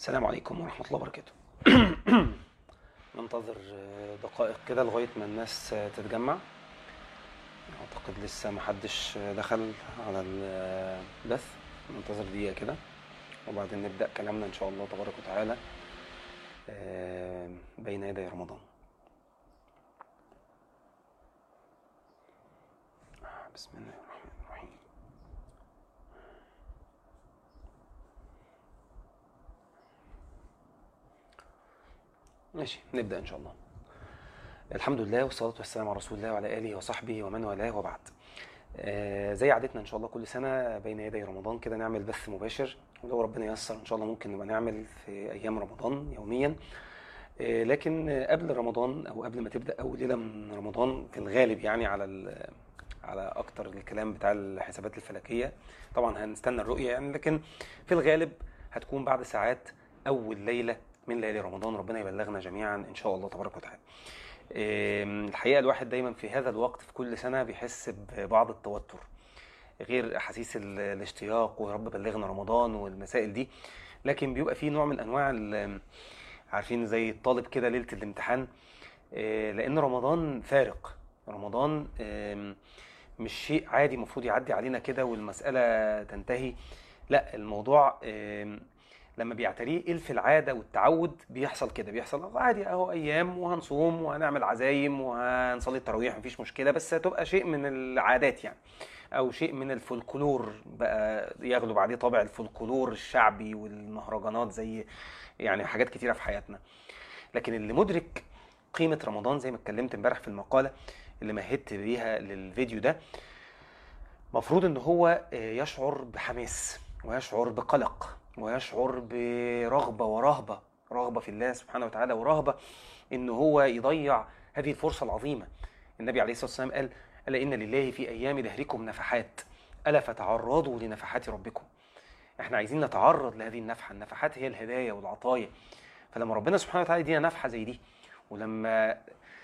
السلام عليكم ورحمة الله وبركاته ننتظر دقائق كده لغاية ما الناس تتجمع أعتقد لسه محدش دخل على البث ننتظر دقيقة كده وبعدين نبدأ كلامنا إن شاء الله تبارك وتعالى آه، بين يدي رمضان بسم الله الرحمن الرحيم ماشي نبدأ إن شاء الله الحمد لله والصلاة والسلام على رسول الله وعلى آله وصحبه ومن والاه وبعد آه، زي عادتنا إن شاء الله كل سنة بين يدي رمضان كده نعمل بث مباشر ولو ربنا ييسر إن شاء الله ممكن نبقى نعمل في أيام رمضان يوميا آه، لكن آه، قبل رمضان أو قبل ما تبدأ أول ليلة من رمضان في الغالب يعني على ال- على أكتر الكلام بتاع الحسابات الفلكية طبعا هنستنى الرؤية يعني لكن في الغالب هتكون بعد ساعات أول ليلة من ليالي رمضان ربنا يبلغنا جميعا إن شاء الله تبارك وتعالى آم، الحقيقة الواحد دايما في هذا الوقت في كل سنة بيحس ببعض التوتر غير أحاسيس ال- الاشتياق ويا رب بلغنا رمضان والمسائل دي لكن بيبقى فيه نوع من أنواع ال- عارفين زي الطالب كده ليلة الامتحان آه، لأن رمضان فارق رمضان آم، مش شيء عادي المفروض يعدي علينا كده والمسألة تنتهي لا الموضوع آم، لما بيعتريه إلف العادة والتعود بيحصل كده بيحصل عادي اهو أيام وهنصوم وهنعمل عزايم وهنصلي التراويح مفيش مشكلة بس هتبقى شيء من العادات يعني أو شيء من الفولكلور بقى يغلب عليه طابع الفولكلور الشعبي والمهرجانات زي يعني حاجات كتيرة في حياتنا لكن اللي مدرك قيمة رمضان زي ما اتكلمت امبارح في المقالة اللي مهدت بيها للفيديو ده مفروض ان هو آه، يشعر بحماس ويشعر بقلق ويشعر برغبة ورهبة رغبة في الله سبحانه وتعالى ورهبة ان هو يضيع هذه الفرصة العظيمة النبي عليه الصلاة والسلام قال ألا إن لله في أيام دهركم نفحات ألا فتعرضوا لنفحات ربكم احنا عايزين نتعرض لهذه النفحة النفحات هي الهدايا والعطايا فلما ربنا سبحانه وتعالى يدينا نفحة زي دي ولما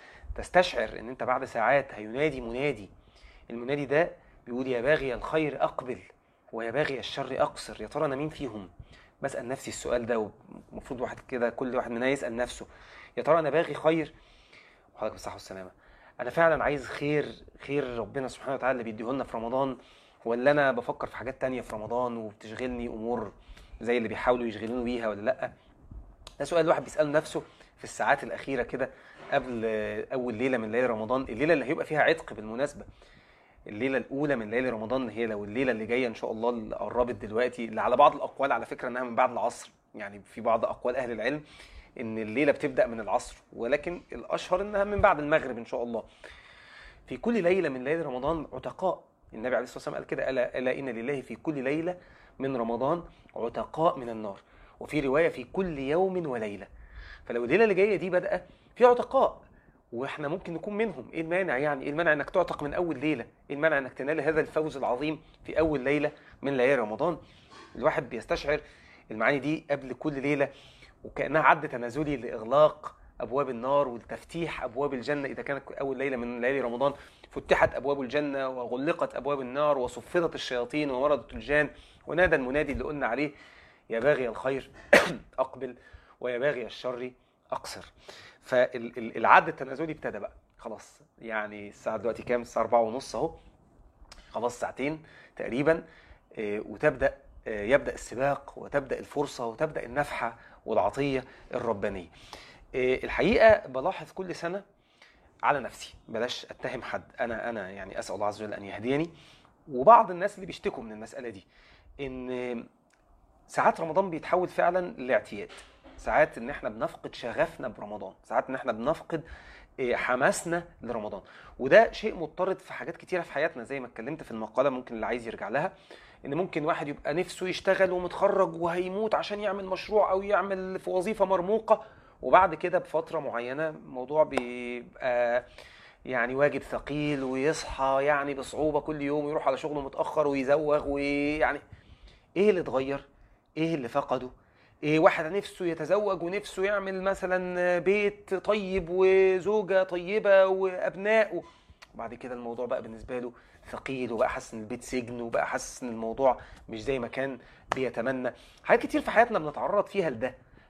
تستشعر ان انت بعد ساعات هينادي منادي المنادي ده بيقول يا باغي الخير اقبل ويا باغي الشر اقصر يا ترى انا مين فيهم بسال نفسي السؤال ده ومفروض واحد كده كل واحد مننا يسال نفسه يا ترى انا باغي خير وحضرتك بالصحه والسلامه انا فعلا عايز خير خير ربنا سبحانه وتعالى اللي بيديه لنا في رمضان ولا انا بفكر في حاجات تانية في رمضان وبتشغلني امور زي اللي بيحاولوا يشغلوني بيها ولا لا ده سؤال الواحد بيساله نفسه في الساعات الاخيره كده قبل اول ليله من ليالي رمضان الليله اللي هيبقى فيها عتق بالمناسبه الليله الاولى من ليالي رمضان هي لو الليله اللي جايه ان شاء الله اللي قربت دلوقتي اللي على بعض الاقوال على فكره انها من بعد العصر يعني في بعض اقوال اهل العلم ان الليله بتبدا من العصر ولكن الاشهر انها من بعد المغرب ان شاء الله في كل ليله من ليالي رمضان عتقاء النبي عليه الصلاه والسلام قال كده الا الا ان لله في كل ليله من رمضان عتقاء من النار وفي روايه في كل يوم وليله فلو الليله اللي جايه دي بادئه في عتقاء واحنا ممكن نكون منهم ايه المانع يعني ايه المانع انك تعتق من اول ليله ايه المانع انك تنال هذا الفوز العظيم في اول ليله من ليالي رمضان الواحد بيستشعر المعاني دي قبل كل ليله وكانها عد تنازلي لاغلاق ابواب النار وتفتيح ابواب الجنه اذا كانت اول ليله من ليالي رمضان فتحت ابواب الجنه وغلقت ابواب النار وصفدت الشياطين ومرضت الجان ونادى المنادي اللي قلنا عليه يا باغي الخير اقبل ويا باغي الشر اقصر فالعد التنازلي ابتدى بقى خلاص يعني الساعه دلوقتي كام الساعه 4 ونص اهو خلاص ساعتين تقريبا آه، وتبدا آه، يبدا السباق وتبدا الفرصه وتبدا النفحه والعطيه الربانيه آه، الحقيقه بلاحظ كل سنه على نفسي بلاش اتهم حد انا انا يعني اسال الله عز وجل ان يهديني وبعض الناس اللي بيشتكوا من المساله دي ان ساعات رمضان بيتحول فعلا لاعتياد ساعات ان احنا بنفقد شغفنا برمضان ساعات ان احنا بنفقد إيه، حماسنا لرمضان وده شيء مضطرد في حاجات كتيره في حياتنا زي ما اتكلمت في المقاله ممكن اللي عايز يرجع لها ان ممكن واحد يبقى نفسه يشتغل ومتخرج وهيموت عشان يعمل مشروع او يعمل في وظيفه مرموقه وبعد كده بفتره معينه الموضوع بيبقى يعني واجب ثقيل ويصحى يعني بصعوبه كل يوم ويروح على شغله متاخر ويزوغ ويعني ايه اللي اتغير ايه اللي فقده إيه واحد نفسه يتزوج ونفسه يعمل مثلا بيت طيب وزوجة طيبة وأبناء وبعد كده الموضوع بقى بالنسبة له ثقيل وبقى حاسس ان البيت سجن وبقى حاسس ان الموضوع مش زي ما كان بيتمنى حاجات كتير في حياتنا بنتعرض فيها لده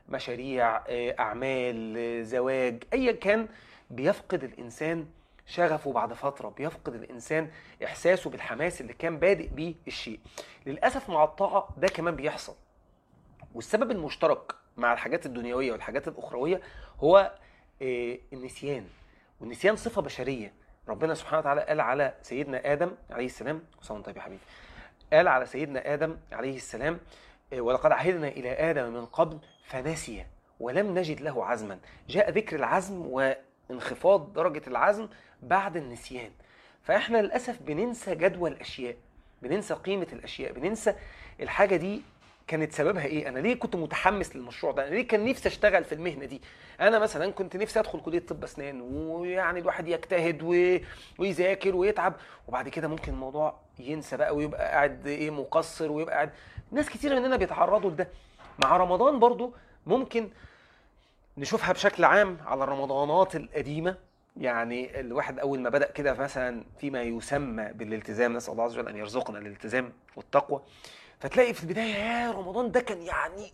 مشاريع آه، اعمال آه، زواج ايا كان بيفقد الانسان شغفه بعد فتره بيفقد الانسان احساسه بالحماس اللي كان بادئ بيه الشيء للاسف مع الطاعه ده كمان بيحصل والسبب المشترك مع الحاجات الدنيويه والحاجات الاخرويه هو آه، النسيان والنسيان صفه بشريه ربنا سبحانه وتعالى قال على سيدنا ادم عليه السلام صلى طيب يا حبيبي قال على سيدنا ادم عليه السلام آه، ولقد عهدنا الى ادم من قبل فنسي ولم نجد له عزما جاء ذكر العزم وانخفاض درجه العزم بعد النسيان فاحنا للاسف بننسى جدوى الاشياء بننسى قيمه الاشياء بننسى الحاجه دي كانت سببها ايه انا ليه كنت متحمس للمشروع ده انا ليه كان نفسي اشتغل في المهنه دي انا مثلا كنت نفسي ادخل كليه طب اسنان ويعني الواحد يجتهد و... ويذاكر ويتعب وبعد كده ممكن الموضوع ينسى بقى ويبقى قاعد ايه مقصر ويبقى قاعد ناس كتير مننا بيتعرضوا لده مع رمضان برضو ممكن نشوفها بشكل عام على الرمضانات القديمه يعني الواحد اول ما بدا كده مثلا فيما يسمى بالالتزام نسال الله عز وجل ان يرزقنا الالتزام والتقوى فتلاقي في البدايه يا رمضان ده كان يعني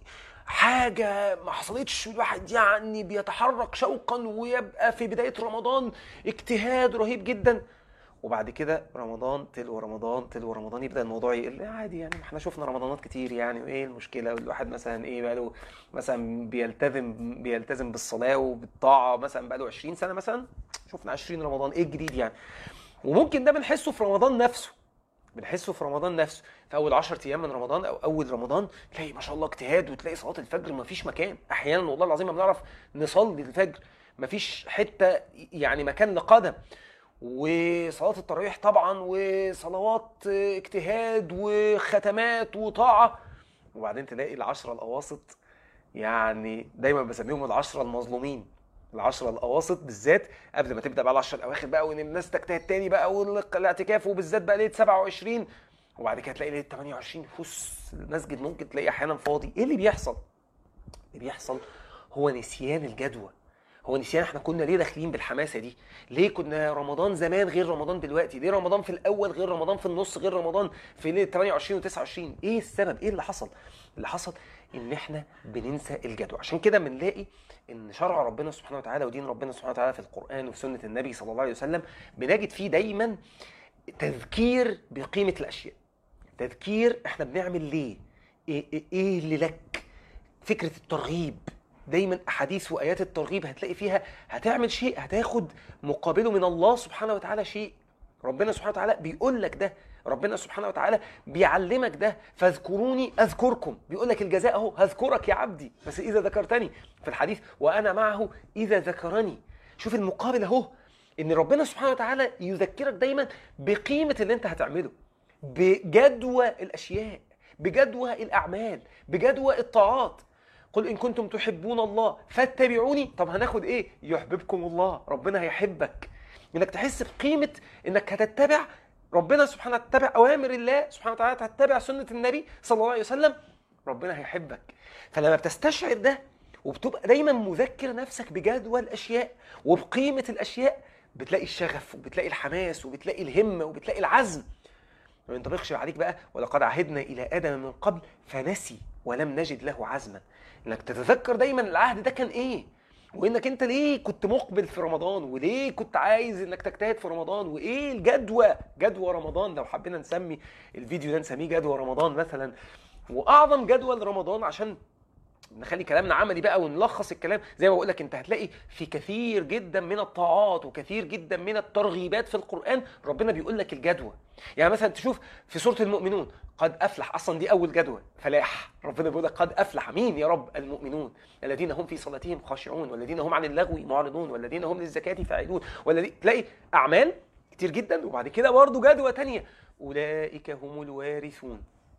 حاجة ما حصلتش الواحد يعني بيتحرك شوقا ويبقى في بداية رمضان اجتهاد رهيب جدا وبعد كده رمضان تلو رمضان تلو رمضان يبدا الموضوع يقل عادي يعني ما احنا شفنا رمضانات كتير يعني وايه المشكله والواحد مثلا ايه بقى له مثلا بيلتزم بيلتزم بالصلاه وبالطاعه مثلا بقى له 20 سنه مثلا شفنا 20 رمضان ايه الجديد يعني وممكن ده بنحسه في رمضان نفسه بنحسه في رمضان نفسه في اول 10 ايام من رمضان او اول رمضان تلاقي ما شاء الله اجتهاد وتلاقي صلاه الفجر ما فيش مكان احيانا والله العظيم ما بنعرف نصلي الفجر ما فيش حته يعني مكان لقدم وصلاة التراويح طبعا وصلوات اجتهاد وختمات وطاعة وبعدين تلاقي العشرة الأواسط يعني دايما بسميهم العشرة المظلومين العشرة الأواسط بالذات قبل ما تبدأ بقى العشرة الأواخر بقى وإن الناس تجتهد تاني بقى والاعتكاف وبالذات بقى ليلة 27 وبعد كده تلاقي ليلة 28 فوس المسجد ممكن تلاقيه أحيانا فاضي إيه اللي بيحصل؟ اللي بيحصل هو نسيان الجدوى هو نسيان احنا كنا ليه داخلين بالحماسه دي ليه كنا رمضان زمان غير رمضان دلوقتي ليه رمضان في الاول غير رمضان في النص غير رمضان في ليله 28 و29 ايه السبب ايه اللي حصل اللي حصل ان احنا بننسى الجدوى عشان كده بنلاقي ان شرع ربنا سبحانه وتعالى ودين ربنا سبحانه وتعالى في القران وفي سنه النبي صلى الله عليه وسلم بنجد فيه دايما تذكير بقيمه الاشياء تذكير احنا بنعمل ليه ايه, إيه, إيه اللي لك فكره الترغيب دايما احاديث وايات الترغيب هتلاقي فيها هتعمل شيء هتاخد مقابله من الله سبحانه وتعالى شيء ربنا سبحانه وتعالى بيقول لك ده ربنا سبحانه وتعالى بيعلمك ده فاذكروني اذكركم بيقول لك الجزاء اهو هذكرك يا عبدي بس اذا ذكرتني في الحديث وانا معه اذا ذكرني شوف المقابل اهو ان ربنا سبحانه وتعالى يذكرك دايما بقيمه اللي انت هتعمله بجدوى الاشياء بجدوى الاعمال بجدوى الطاعات قل ان كنتم تحبون الله فاتبعوني طب هناخد ايه يحببكم الله ربنا هيحبك انك تحس بقيمه انك هتتبع ربنا سبحانه تتبع اوامر الله سبحانه وتعالى تتبع سنه النبي صلى الله عليه وسلم ربنا هيحبك فلما بتستشعر ده وبتبقى دايما مذكر نفسك بجدوى الاشياء وبقيمه الاشياء بتلاقي الشغف وبتلاقي الحماس وبتلاقي الهمه وبتلاقي العزم ما ينطبقش عليك بقى ولقد عهدنا الى ادم من قبل فنسي ولم نجد له عزما انك تتذكر دايما العهد ده كان ايه وانك انت ليه كنت مقبل في رمضان وليه كنت عايز انك تجتهد في رمضان وايه الجدوى جدوى رمضان لو حبينا نسمي الفيديو ده نسميه جدوى رمضان مثلا واعظم جدوى لرمضان عشان نخلي كلامنا عملي بقى ونلخص الكلام زي ما بقول لك انت هتلاقي في كثير جدا من الطاعات وكثير جدا من الترغيبات في القران ربنا بيقول لك الجدوى يعني مثلا تشوف في سوره المؤمنون قد افلح اصلا دي اول جدوى فلاح ربنا بيقول لك قد افلح مين يا رب المؤمنون الذين هم في صلاتهم خاشعون والذين هم عن اللغو معرضون والذين هم للزكاه فاعلون والذي تلاقي اعمال كتير جدا وبعد كده برضه جدوى تانية اولئك هم الوارثون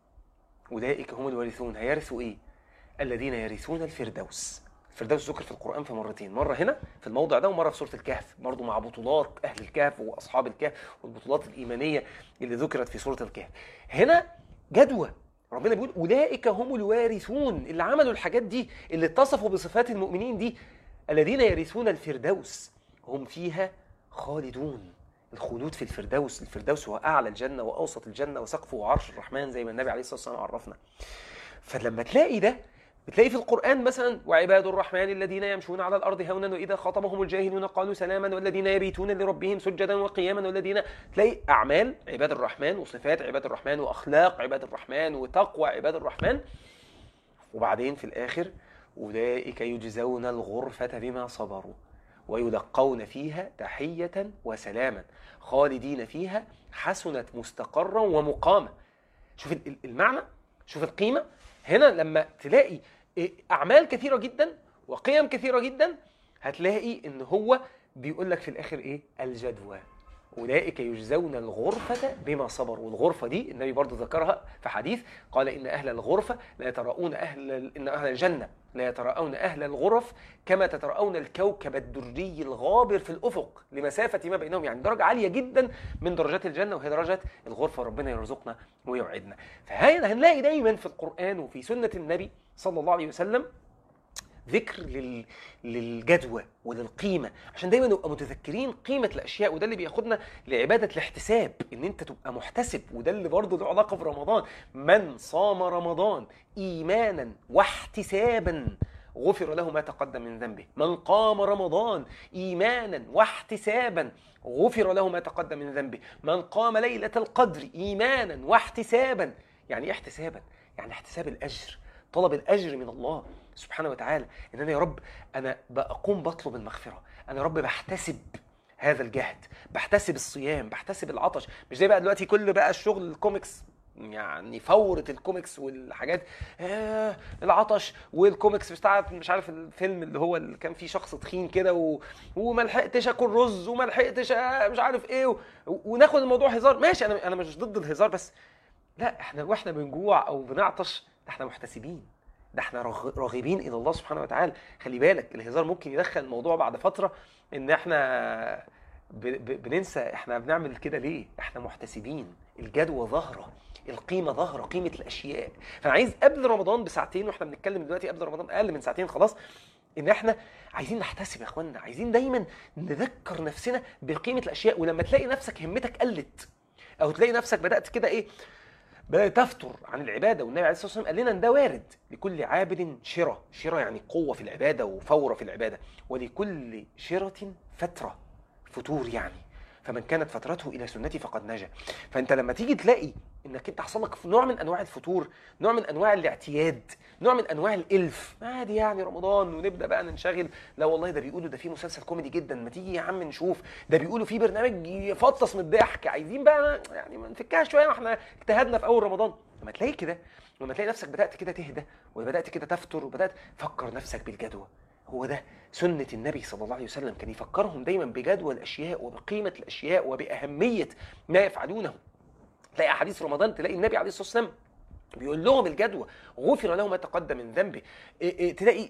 اولئك هم الوارثون هيرثوا ايه الذين يرثون الفردوس الفردوس ذكر في القرآن في مرتين مرة هنا في الموضع ده ومرة في سورة الكهف برضو مع بطولات أهل الكهف وأصحاب الكهف والبطولات الإيمانية اللي ذكرت في سورة الكهف هنا جدوى ربنا بيقول أولئك هم الوارثون اللي عملوا الحاجات دي اللي اتصفوا بصفات المؤمنين دي الذين يرثون الفردوس هم فيها خالدون الخلود في الفردوس الفردوس هو أعلى الجنة وأوسط الجنة وسقفه عرش الرحمن زي ما النبي عليه الصلاة والسلام عرفنا فلما تلاقي ده بتلاقي في القرآن مثلا وعباد الرحمن الذين يمشون على الأرض هونا وإذا خاطبهم الجاهلون قالوا سلاما والذين يبيتون لربهم سجدا وقياما والذين تلاقي أعمال عباد الرحمن وصفات عباد الرحمن وأخلاق عباد الرحمن وتقوى عباد الرحمن وبعدين في الآخر أولئك يجزون الغرفة بما صبروا ويلقون فيها تحية وسلاما خالدين فيها حسنت مستقرا ومقاما شوف المعنى شوف القيمة هنا لما تلاقي أعمال كثيرة جدا وقيم كثيرة جدا هتلاقي إن هو بيقول لك في الآخر إيه الجدوى أولئك يجزون الغرفة بما صبروا والغرفة دي النبي برضه ذكرها في حديث قال إن أهل الغرفة لا يتراءون أهل إن أهل الجنة لا يتراءون أهل الغرف كما تتراءون الكوكب الدري الغابر في الأفق لمسافة ما بينهم يعني درجة عالية جدا من درجات الجنة وهي درجة الغرفة ربنا يرزقنا ويوعدنا فهنا هنلاقي دايما في القرآن وفي سنة النبي صلى الله عليه وسلم ذكر لل... للجدوى وللقيمه عشان دايما نبقى متذكرين قيمه الاشياء وده اللي بياخدنا لعباده الاحتساب ان انت تبقى محتسب وده اللي برضه له علاقه برمضان من صام رمضان ايمانا واحتسابا غفر له ما تقدم من ذنبه من قام رمضان ايمانا واحتسابا غفر له ما تقدم من ذنبه من قام ليله القدر ايمانا واحتسابا يعني ايه احتسابا يعني احتساب الاجر طلب الاجر من الله سبحانه وتعالى ان انا يا رب انا بقوم بطلب المغفره انا يا رب بحتسب هذا الجهد بحتسب الصيام بحتسب العطش مش زي بقى دلوقتي كل بقى الشغل الكوميكس يعني فورة الكوميكس والحاجات آه العطش والكوميكس بتاعت مش عارف الفيلم اللي هو اللي كان فيه شخص تخين كده و... وما لحقتش اكل رز وما لحقتش آه، مش عارف ايه و... وناخد الموضوع هزار ماشي انا انا مش ضد الهزار بس لا احنا واحنا بنجوع او بنعطش احنا محتسبين ده احنا راغبين الى الله سبحانه وتعالى خلي بالك الهزار ممكن يدخل الموضوع بعد فتره ان احنا بننسى احنا بنعمل كده ليه احنا محتسبين الجدوى ظاهره القيمه ظاهره قيمه الاشياء فانا عايز قبل رمضان بساعتين واحنا بنتكلم دلوقتي قبل رمضان اقل من ساعتين خلاص ان احنا عايزين نحتسب يا اخوانا عايزين دايما نذكر نفسنا بقيمه الاشياء ولما تلاقي نفسك همتك قلت او تلاقي نفسك بدات كده ايه بدأت تفتر عن العبادة والنبي عليه الصلاة والسلام قال لنا أن ده وارد لكل عابد شرة شرة يعني قوة في العبادة وفورة في العبادة ولكل شرة فترة فتور يعني فمن كانت فترته الى سنتي فقد نجا فانت لما تيجي تلاقي انك انت حصل لك نوع من انواع الفتور نوع من انواع الاعتياد نوع من انواع الالف عادي يعني رمضان ونبدا بقى ننشغل لا والله ده بيقولوا ده في مسلسل كوميدي جدا ما تيجي يا عم نشوف ده بيقولوا في برنامج يفطس من الضحك عايزين بقى يعني ما نفكها شويه ما احنا اجتهدنا في اول رمضان لما تلاقي كده لما تلاقي نفسك بدات كده تهدى وبدات كده تفتر وبدات فكر نفسك بالجدوى هو ده سنة النبي صلى الله عليه وسلم كان يفكرهم دايما بجدوى الأشياء وبقيمة الأشياء وبأهمية ما يفعلونه تلاقي أحاديث رمضان تلاقي النبي عليه الصلاة والسلام بيقول لهم الجدوى غفر له ما تقدم من ذنبه إيه إيه تلاقي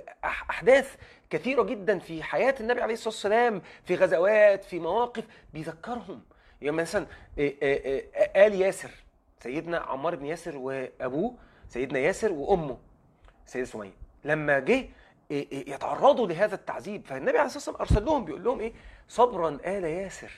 احداث كثيره جدا في حياه النبي عليه الصلاه والسلام في غزوات في مواقف بيذكرهم يعني مثلا إيه ال ياسر سيدنا عمار بن ياسر وابوه سيدنا ياسر وامه سيدة سميه لما جه إيه، إيه، يتعرضوا لهذا التعذيب فالنبي عليه الصلاه والسلام ارسل لهم بيقول لهم ايه صبرا ال ياسر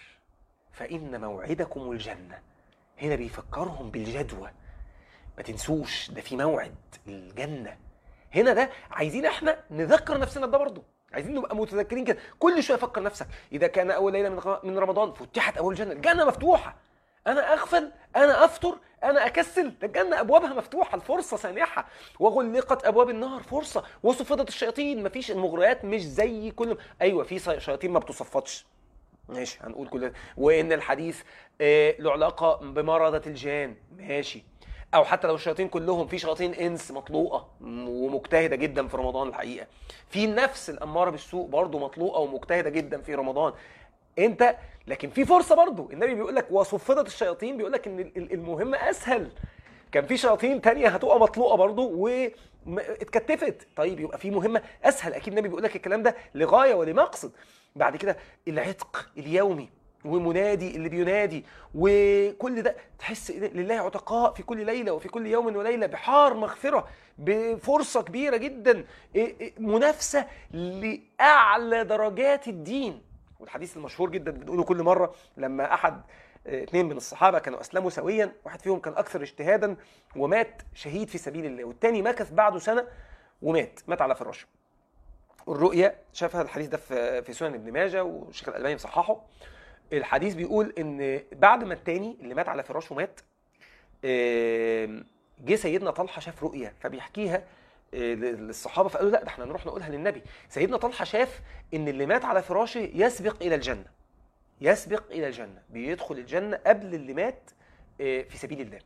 فان موعدكم الجنه هنا بيفكرهم بالجدوى ما تنسوش ده في موعد الجنه هنا ده عايزين احنا نذكر نفسنا ده برضه عايزين نبقى متذكرين كده كل شويه فكر نفسك اذا كان اول ليله من رمضان فتحت ابواب الجنه الجنه مفتوحه انا اغفل انا افطر انا اكسل ده الجنه ابوابها مفتوحه الفرصه سانحه وغلقت ابواب النار فرصه وصفدت الشياطين مفيش المغريات مش زي كل ايوه في شياطين ما بتصفدش ماشي هنقول كل وان الحديث آه له علاقه بمرضه الجان ماشي او حتى لو الشياطين كلهم في شياطين انس مطلوقه ومجتهده جدا في رمضان الحقيقه في النفس الاماره بالسوء برضه مطلوقه ومجتهده جدا في رمضان انت لكن في فرصه برضه النبي بيقول لك وصفدت الشياطين بيقول لك ان المهمه اسهل كان في شياطين تانية هتبقى مطلوقه برضه واتكتفت طيب يبقى في مهمه اسهل اكيد النبي بيقول لك الكلام ده لغايه ولمقصد بعد كده العتق اليومي ومنادي اللي بينادي وكل ده تحس لله عتقاء في كل ليله وفي كل يوم وليله بحار مغفره بفرصه كبيره جدا منافسه لاعلى درجات الدين والحديث المشهور جدا بنقوله كل مره لما احد آه، اثنين من الصحابه كانوا اسلموا سويا واحد فيهم كان اكثر اجتهادا ومات شهيد في سبيل الله والتاني مكث بعده سنه ومات مات على فراشه الرؤيا شافها الحديث ده في في سنن ابن ماجه والشيخ الالباني مصححه الحديث بيقول ان بعد ما التاني اللي مات على فراشه مات آم، جه سيدنا طلحه شاف رؤيا فبيحكيها آه، للصحابه فقالوا لا ده احنا نروح نقولها للنبي سيدنا طلحه شاف ان اللي مات على فراشه يسبق الى الجنه يسبق الى الجنه بيدخل الجنه قبل اللي مات آه، في سبيل الله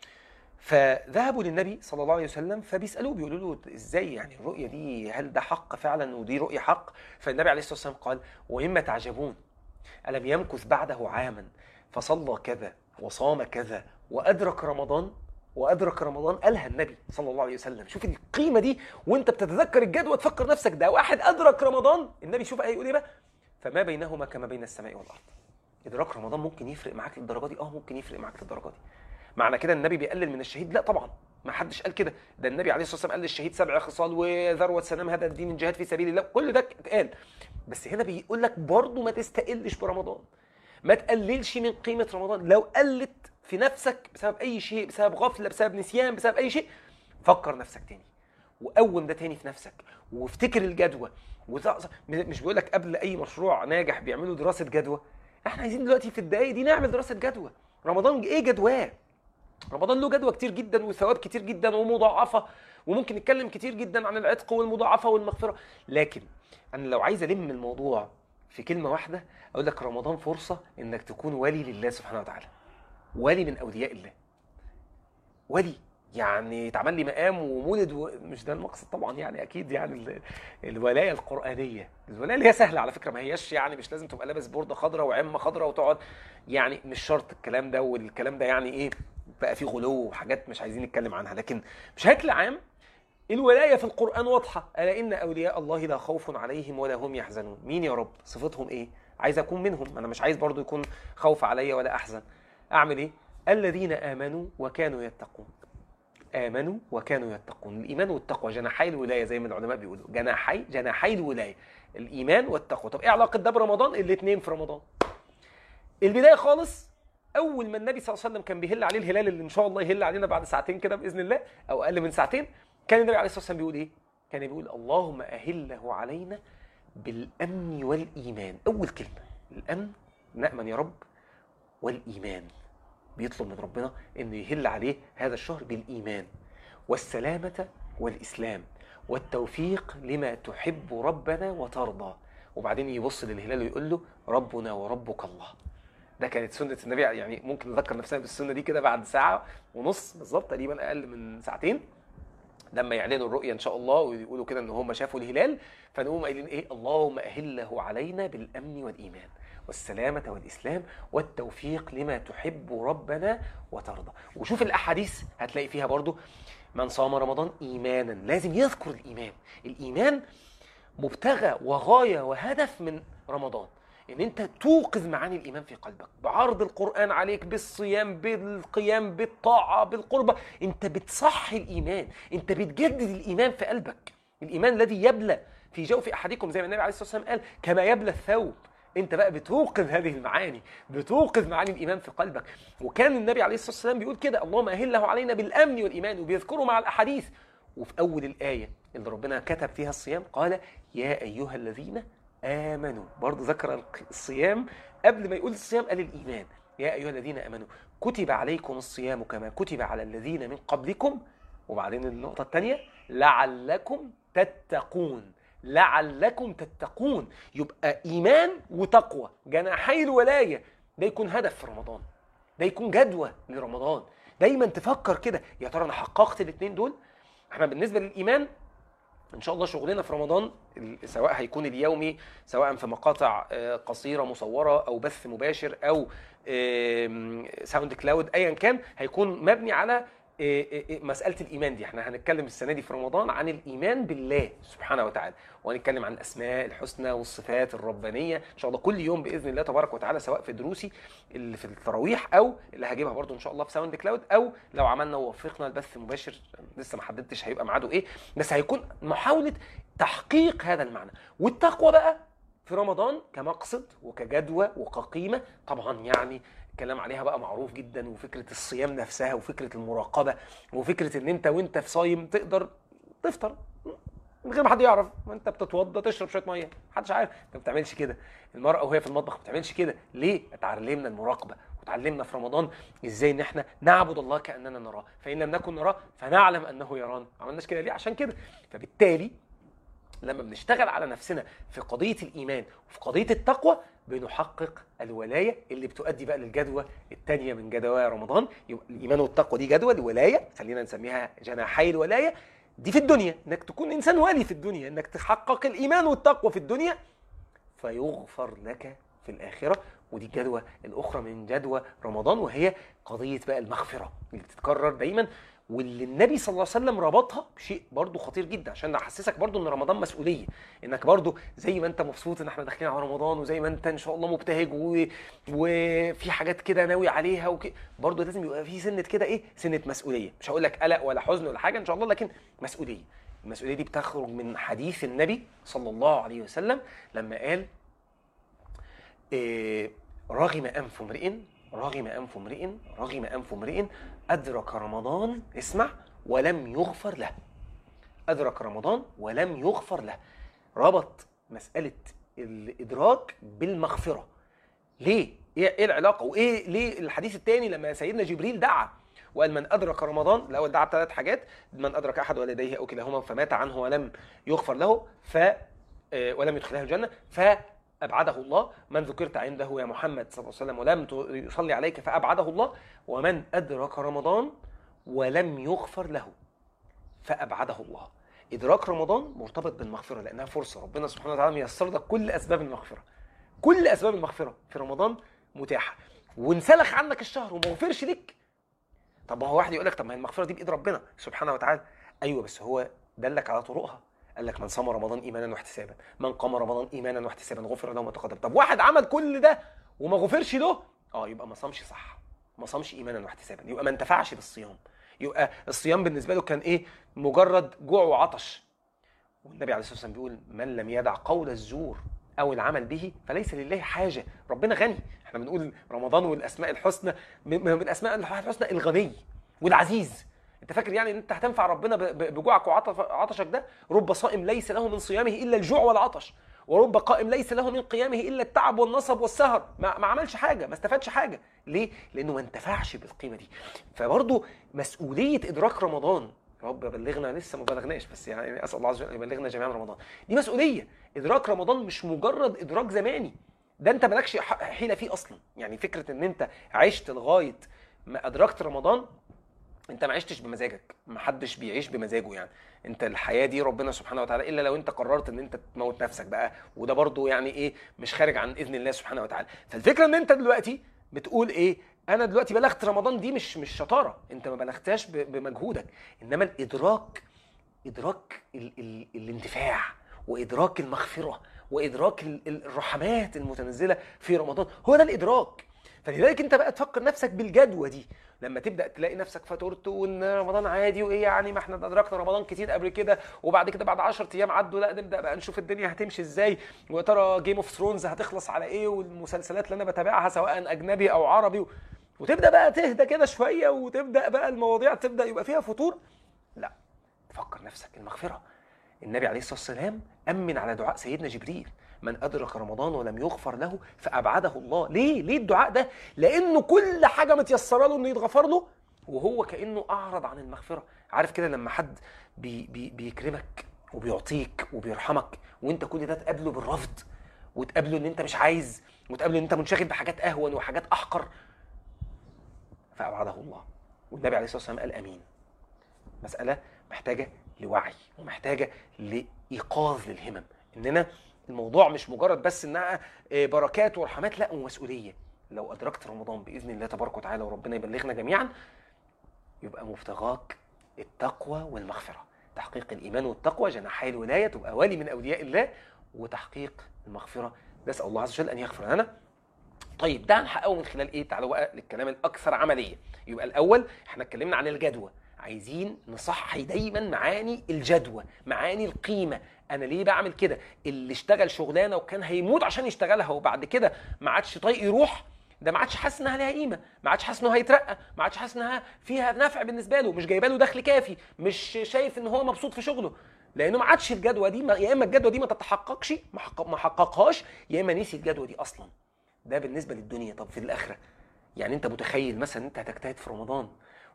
فذهبوا للنبي صلى الله عليه وسلم فبيسالوه بيقولوا له ازاي يعني الرؤيه دي هل ده حق فعلا ودي رؤيه حق فالنبي عليه الصلاه والسلام قال ومما تعجبون الم يمكث بعده عاما فصلى كذا وصام كذا وادرك رمضان وادرك رمضان قالها النبي صلى الله عليه وسلم شوف القيمه دي وانت بتتذكر الجدوى تفكر نفسك ده واحد ادرك رمضان النبي شوف هيقول ايه بقى فما بينهما كما بين السماء والارض ادراك رمضان ممكن يفرق معاك للدرجه دي اه ممكن يفرق معاك للدرجه دي معنى كده النبي بيقلل من الشهيد لا طبعا ما حدش قال كده ده النبي عليه الصلاه والسلام قال للشهيد سبع خصال وذروه سنام هذا الدين الجهاد في سبيل الله كل ده اتقال بس هنا بيقول لك برضه ما تستقلش برمضان ما تقللش من قيمه رمضان لو قلت في نفسك بسبب اي شيء بسبب غفله بسبب نسيان بسبب اي شيء فكر نفسك تاني وقوم ده تاني في نفسك وافتكر الجدوى وزعزع مش بيقول لك قبل اي مشروع ناجح بيعملوا دراسه جدوى احنا عايزين دلوقتي في الدقايق دي نعمل دراسه جدوى رمضان ايه جدواه رمضان له جدوى كتير جدا وثواب كتير جدا ومضاعفه وممكن نتكلم كتير جدا عن العتق والمضاعفه والمغفره لكن انا لو عايز الم الموضوع في كلمه واحده اقول لك رمضان فرصه انك تكون ولي لله سبحانه وتعالى ولي من اولياء الله ولي يعني اتعمل لي مقام ومولد و... مش ده المقصد طبعا يعني اكيد يعني ال... الولايه القرانيه الولايه اللي هي سهله على فكره ما هياش يعني مش لازم تبقى لابس بورده خضراء وعمه خضراء وتقعد يعني مش شرط الكلام ده والكلام ده يعني ايه بقى فيه غلو وحاجات مش عايزين نتكلم عنها لكن بشكل عام الولايه في القران واضحه الا ان اولياء الله لا خوف عليهم ولا هم يحزنون مين يا رب صفتهم ايه عايز اكون منهم انا مش عايز برضو يكون خوف عليا ولا احزن اعمل ايه الذين امنوا وكانوا يتقون امنوا وكانوا يتقون الايمان والتقوى جناحي الولايه زي ما العلماء بيقولوا جناحي جناحي الولايه الايمان والتقوى طب ايه علاقه ده برمضان الاثنين في رمضان البدايه خالص اول ما النبي صلى الله عليه وسلم كان بيهل عليه الهلال اللي ان شاء الله يهل علينا بعد ساعتين كده باذن الله او اقل من ساعتين كان النبي عليه الصلاه والسلام بيقول ايه كان بيقول اللهم اهله علينا بالامن والايمان اول كلمه الامن نامن يا رب والايمان بيطلب من ربنا انه يهل عليه هذا الشهر بالايمان والسلامه والاسلام والتوفيق لما تحب ربنا وترضى وبعدين يبص للهلال ويقول له ربنا وربك الله ده كانت سنه النبي يعني ممكن نذكر نفسنا بالسنه دي كده بعد ساعه ونص بالظبط تقريبا اقل من ساعتين لما يعلنوا الرؤية إن شاء الله ويقولوا كده إن هم شافوا الهلال فنقوم قايلين إيه اللهم أهله علينا بالأمن والإيمان والسلامة والإسلام والتوفيق لما تحب ربنا وترضى وشوف الأحاديث هتلاقي فيها برضو من صام رمضان إيمانا لازم يذكر الإيمان الإيمان مبتغى وغاية وهدف من رمضان ان انت توقظ معاني الايمان في قلبك بعرض القران عليك بالصيام بالقيام بالطاعه بالقربه انت بتصحي الايمان انت بتجدد الايمان في قلبك الايمان الذي يبلى في جوف احدكم زي ما النبي عليه الصلاه والسلام قال كما يبلى الثوب انت بقى بتوقظ هذه المعاني بتوقظ معاني الايمان في قلبك وكان النبي عليه الصلاه والسلام بيقول كده اللهم اهله علينا بالامن والايمان وبيذكره مع الاحاديث وفي اول الايه اللي ربنا كتب فيها الصيام قال يا ايها الذين آمنوا برضه ذكر الصيام قبل ما يقول الصيام قال الإيمان يا أيها الذين آمنوا كتب عليكم الصيام كما كتب على الذين من قبلكم وبعدين النقطة الثانية لعلكم تتقون لعلكم تتقون يبقى إيمان وتقوى جناحي الولاية ده يكون هدف في رمضان ده يكون جدوى لرمضان دايما تفكر كده يا ترى انا حققت الاثنين دول احنا بالنسبه للايمان ان شاء الله شغلنا في رمضان سواء هيكون اليومي سواء في مقاطع قصيره مصوره او بث مباشر او ساوند كلاود ايا كان هيكون مبني على مساله الايمان دي احنا هنتكلم السنه دي في رمضان عن الايمان بالله سبحانه وتعالى وهنتكلم عن الاسماء الحسنى والصفات الربانيه ان شاء الله كل يوم باذن الله تبارك وتعالى سواء في دروسي اللي في التراويح او اللي هجيبها برضو ان شاء الله في ساوند كلاود او لو عملنا ووفقنا البث مباشر لسه ما حددتش هيبقى ميعاده ايه بس هيكون محاوله تحقيق هذا المعنى والتقوى بقى في رمضان كمقصد وكجدوى وكقيمه طبعا يعني الكلام عليها بقى معروف جدا وفكره الصيام نفسها وفكره المراقبه وفكره ان انت وانت في صايم تقدر تفطر غير ما حد يعرف وانت بتتوضى تشرب شويه ميه محدش عارف انت ما بتعملش كده المراه وهي في المطبخ ما بتعملش كده ليه اتعلمنا المراقبه وتعلمنا في رمضان ازاي ان احنا نعبد الله كاننا نراه فان لم نكن نراه فنعلم انه يرانا ما عملناش كده ليه عشان كده فبالتالي لما بنشتغل على نفسنا في قضيه الايمان وفي قضيه التقوى بنحقق الولايه اللي بتؤدي بقى للجدوى الثانيه من جدوى رمضان يبقى الايمان والتقوى دي جدوى الولايه خلينا نسميها جناحي الولايه دي في الدنيا انك تكون انسان ولي في الدنيا انك تحقق الايمان والتقوى في الدنيا فيغفر لك في الاخره ودي الجدوى الاخرى من جدوى رمضان وهي قضيه بقى المغفره اللي بتتكرر دايما واللي النبي صلى الله عليه وسلم ربطها بشيء برضه خطير جدا عشان نحسسك برضه ان رمضان مسؤوليه انك برضه زي ما انت مبسوط ان احنا داخلين على رمضان وزي ما انت ان شاء الله مبتهج و... وفي حاجات كده ناوي عليها وك... برضه لازم يبقى في سنه كده ايه سنه مسؤوليه مش هقول لك قلق ولا حزن ولا حاجه ان شاء الله لكن مسؤوليه المسؤوليه دي بتخرج من حديث النبي صلى الله عليه وسلم لما قال إيه رغم انف امرئ رغم انف امرئ رغم انف امرئ ادرك رمضان اسمع ولم يغفر له ادرك رمضان ولم يغفر له ربط مساله الادراك بالمغفره ليه ايه إيه العلاقه وايه ليه الحديث الثاني لما سيدنا جبريل دعا وقال من ادرك رمضان الاول دعا بثلاث حاجات من ادرك احد والديه او كلاهما فمات عنه ولم يغفر له ف آه، ولم يدخله الجنه فابعده الله من ذكرت عنده يا محمد صلى الله عليه وسلم ولم ت- يصلي عليك فابعده الله ومن ادرك رمضان ولم يغفر له فابعده الله ادراك رمضان مرتبط بالمغفره لانها فرصه ربنا سبحانه وتعالى ميسر لك كل اسباب المغفره كل اسباب المغفره في رمضان متاحه وانسلخ عنك الشهر وما غفرش لك طب ما هو واحد يقول لك طب ما هي المغفره دي بايد ربنا سبحانه وتعالى ايوه بس هو دلك على طرقها قال لك من صام رمضان ايمانا واحتسابا من قام رمضان ايمانا واحتسابا غفر له ما تقدم طب واحد عمل كل ده وما غفرش له اه يبقى ما صامش صح ما صامش ايمانا واحتسابا يبقى ما انتفعش بالصيام يبقى الصيام بالنسبه له كان ايه مجرد جوع وعطش والنبي عليه الصلاه والسلام بيقول من لم يدع قول الزور او العمل به فليس لله حاجه ربنا غني احنا بنقول رمضان والاسماء الحسنى من من الاسماء الحسنى الغني والعزيز انت فاكر يعني ان انت هتنفع ربنا ب- ب- بجوعك وعطشك ده رب صائم ليس له من صيامه الا الجوع والعطش ورب قائم ليس له من قيامه الا التعب والنصب والسهر ما, ما عملش حاجه ما استفادش حاجه ليه لانه ما انتفعش بالقيمه دي فبرضه مسؤوليه ادراك رمضان يا رب بلغنا لسه ما بلغناش بس يعني اسال الله عز وجل ان يبلغنا جميعا رمضان دي مسؤوليه ادراك رمضان مش مجرد ادراك زماني ده انت مالكش ح- حيله فيه اصلا يعني فكره ان انت عشت لغايه ما ادركت رمضان انت ما عشتش بمزاجك ما حدش بيعيش بمزاجه يعني انت الحياه دي ربنا سبحانه وتعالى الا لو انت قررت ان انت تموت نفسك بقى وده برضو يعني ايه مش خارج عن اذن الله سبحانه وتعالى فالفكره ان انت دلوقتي بتقول ايه انا دلوقتي بلغت رمضان دي مش مش شطاره انت ما بلغتهاش ب- بمجهودك انما الادراك ادراك ال ال الانتفاع وادراك المغفره وادراك ال- ال- الرحمات المتنزله في رمضان هو ده الادراك فلذلك انت بقى تفكر نفسك بالجدوى دي لما تبدا تلاقي نفسك فاتورت وان رمضان عادي وايه يعني ما احنا ادركنا رمضان كتير قبل كده وبعد كده بعد 10 ايام عدوا لا نبدا بقى نشوف الدنيا هتمشي ازاي ويا ترى جيم اوف ثرونز هتخلص على ايه والمسلسلات اللي انا بتابعها سواء اجنبي او عربي و... وتبدا بقى تهدى كده شويه وتبدا بقى المواضيع تبدا يبقى فيها فتور لا تفكر نفسك المغفره النبي عليه الصلاه والسلام امن على دعاء سيدنا جبريل من ادرك رمضان ولم يغفر له فابعده الله ليه ليه الدعاء ده لانه كل حاجه متيسره له انه يتغفر له وهو كانه اعرض عن المغفره عارف كده لما حد بي بي بيكرمك وبيعطيك وبيرحمك وانت كل ده تقابله بالرفض وتقابله ان انت مش عايز وتقابله ان انت منشغل بحاجات اهون وحاجات احقر فابعده الله والنبي عليه الصلاه والسلام قال امين مساله محتاجه لوعي ومحتاجه لايقاظ للهمم اننا الموضوع مش مجرد بس انها آه، بركات ورحمات لا ومسؤوليه لو ادركت رمضان باذن الله تبارك وتعالى وربنا يبلغنا جميعا يبقى مبتغاك التقوى والمغفره تحقيق الايمان والتقوى جناحي الولايه تبقى ولي من اولياء الله وتحقيق المغفره نسال الله عز وجل ان يغفر لنا طيب ده هنحققه من خلال ايه تعالوا بقى للكلام الاكثر عمليه يبقى الاول احنا اتكلمنا عن الجدوى عايزين نصحي دايما معاني الجدوى معاني القيمه انا ليه بعمل كده اللي اشتغل شغلانه وكان هيموت عشان يشتغلها وبعد كده ما عادش طايق يروح ده ما عادش حاسس انها ليها قيمه ما عادش حاسس انه هيترقى ما عادش حاسس انها فيها نفع بالنسبه له مش جايبه له دخل كافي مش شايف ان هو مبسوط في شغله لانه ما عادش الجدوى دي ما- يا اما الجدوى دي ما تتحققش ما حقق- ما حققهاش يا اما نسي الجدوى دي اصلا ده بالنسبه للدنيا طب في الاخره يعني انت متخيل مثلا انت هتجتهد في رمضان